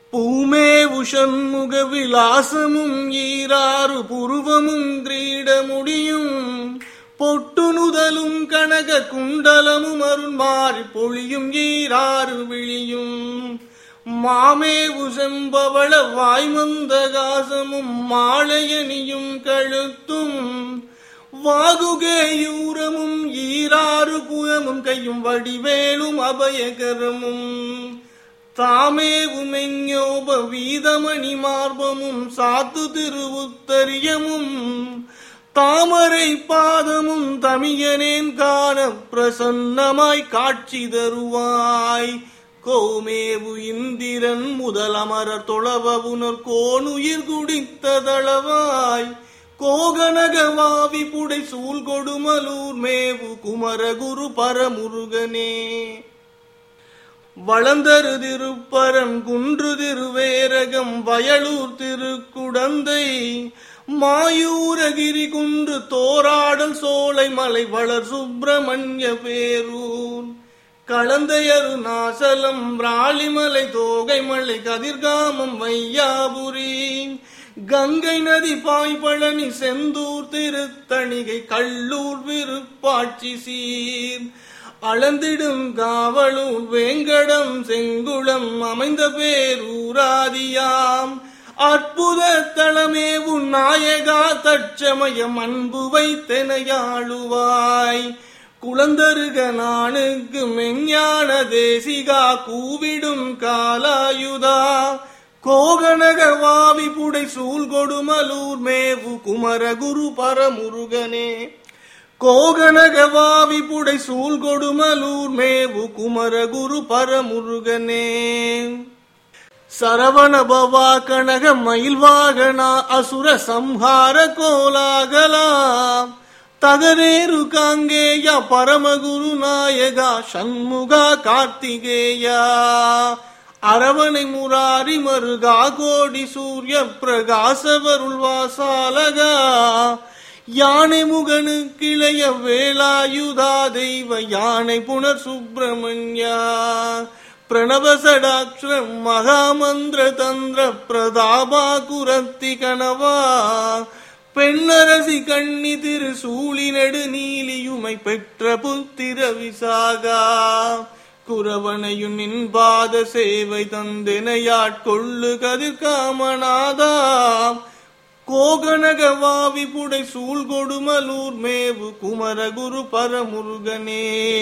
பூமே உஷன்முக விலாசமும் ஈராறு புருவமும் கிரீட முடியும் பொட்டுனுதலும் கனக குண்டலமும் அருண்மாறி பொழியும் ஈராறு விழியும் மாமே உசம்பவள வாய்மந்தகாசமும் மாலையணியும் கழுத்தும் வாகுகேயூரமும் ஈராறு புயமும் கையும் வடிவேலும் அபயகரமும் தாமே உமெஞ்ஞோப வீதமணி மார்பமும் சாத்து திருவுத்தரியமும் தாமரை பாதமும் தமியனேன் காண பிரசன்னமாய் காட்சி தருவாய் கோமேவு இந்திரன் முதலமரர் தொழவவுனர் கோணுயிர் குடித்ததளவாய் கோகனகவாவி புடை சூழ் கொடுமலூர் மேவு குமரகுரு பரமுருகனே வளந்தரு திருப்பரம் குன்று திருவேரகம் வயலூர் திருக்குடந்தை மாயூரகிரி குன்று தோராடல் சோலை மலை வளர் சுப்பிரமணிய பேரூர் களந்தையரு நாசலம் ராளிமலை தோகை மலை கதிர்காமம் வையாபுரி கங்கை நதி பாய்பழனி செந்தூர் திருத்தணிகை கள்ளூர் விருப்பாட்சி சீர் அளந்திடும் காவலூர் வேங்கடம் செங்குளம் அமைந்த பேரூராதியாம் அற்புத தளமே உன் நாயகா தற்சமயம் அன்பு வைத்தெனையாளுவாய் குளந்தருக நானுக்கு மெஞ்ஞான தேசிகா கூவிடும் காலாயுதா கோகனக வாவி புடை சூழ் கொடுமலூர் மேவு குமரகுரு பரமுருகனே கோகனகவாவி புடை சூழ் கொடுமலூர் மேவு குமரகுரு பரமுருகனே சரவண பவா கனக மயில் வாகனா அசுர சம்ஹார கோலாகலா தகரேரு காங்கேய பரமகுரு நாயகா சண்முகா கார்த்திகேயா அரவணை முராரி மருகா கோடி சூரிய பிரகாசவருள் வாசாலகா யானை முகனு கிளைய வேலாயுதா தெய்வ யானை புனர் சுப்பிரமணியா பிரணவசடாட்சரம் மகாமந்திர தந்திர பிரதாபா குரத்தி கனவா பெண்ணரசி கண்ணி திரு சூழி நெடு நீலியுமை பெற்ற புத்திர விசாகா குரவனையும் நின் பாத சேவை தந்தெனையாட்கொள்ளு கதிர்காமநாதா கோகனக வாவி புடை சூழ் கொடுமலூர் மேவு குமரகுரு பரமுருகனே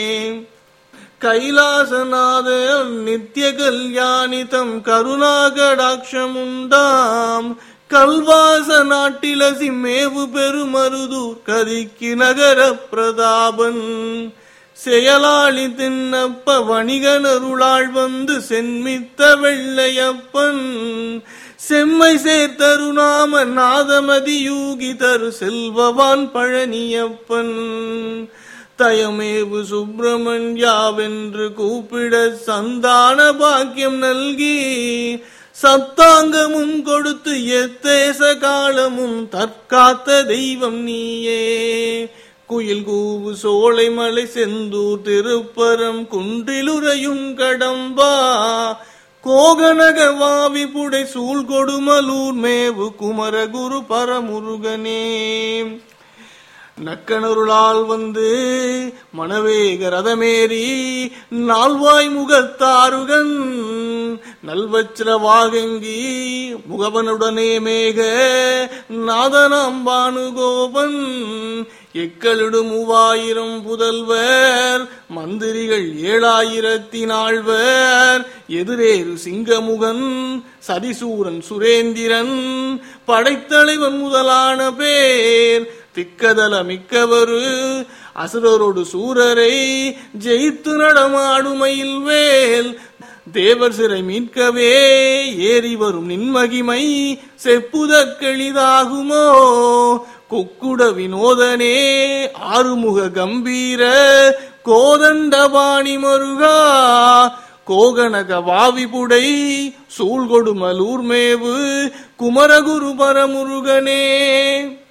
கைலாசநாத நித்திய கல்யாணிதம் கருணாகடாட்சமுண்டாம் கல்வாச நாட்டிலசி மேவு பெருமருதூர் கதிக்கு நகர பிரதாபன் செயலாளி தின்னப்ப வணிகனருளாள் வந்து சென்மித்த வெள்ளையப்பன் செம்மை சேர்த்தருநாம நாதமதி யூகி தரு செல்வவான் பழனியப்பன் தயமேவு சுப்பிரமணியாவென்று கூப்பிட சந்தான பாக்கியம் நல்கி சத்தாங்கமும் கொடுத்து எத்தேச காலமும் தற்காத்த தெய்வம் நீயே குயில் கூவு சோலைமலை செந்தூர் திருப்பரம் குன்றிலுறையும் கடம்பா கோகனக வாவி புடை சூழ் கொடுமலூர் மேவு குமரகுரு பரமுருகனே நக்கனருளால் வந்து மணவேக ரதமேறி நால்வாய் முகத்தாருகன் நல்வச்சிர வாகங்கி முகவனுடனே மேக நாதனாம்பானுகோபன் எக்களிடு மூவாயிரம் புதல்வர் மந்திரிகள் ஏழாயிரத்தி நால்வர் எதிரேறு சிங்கமுகன் சதிசூரன் சுரேந்திரன் படைத்தலைவன் முதலான பேர் திக்கதல மிக்கவரு அசுரரோடு சூரரை ஜெயித்து நடமாடுமையில் வேல் தேவர் சிறை மீட்கவே ஏறி வரும் நின்மகிமை செப்புதற்கெளிதாகுமோ குக்குட வினோதனே ஆறுமுக கம்பீர கோதண்டபாணி மருகா கோகனக வாவிபுடை சூழ்கொடுமலூர் மேவு குமரகுரு பரமுருகனே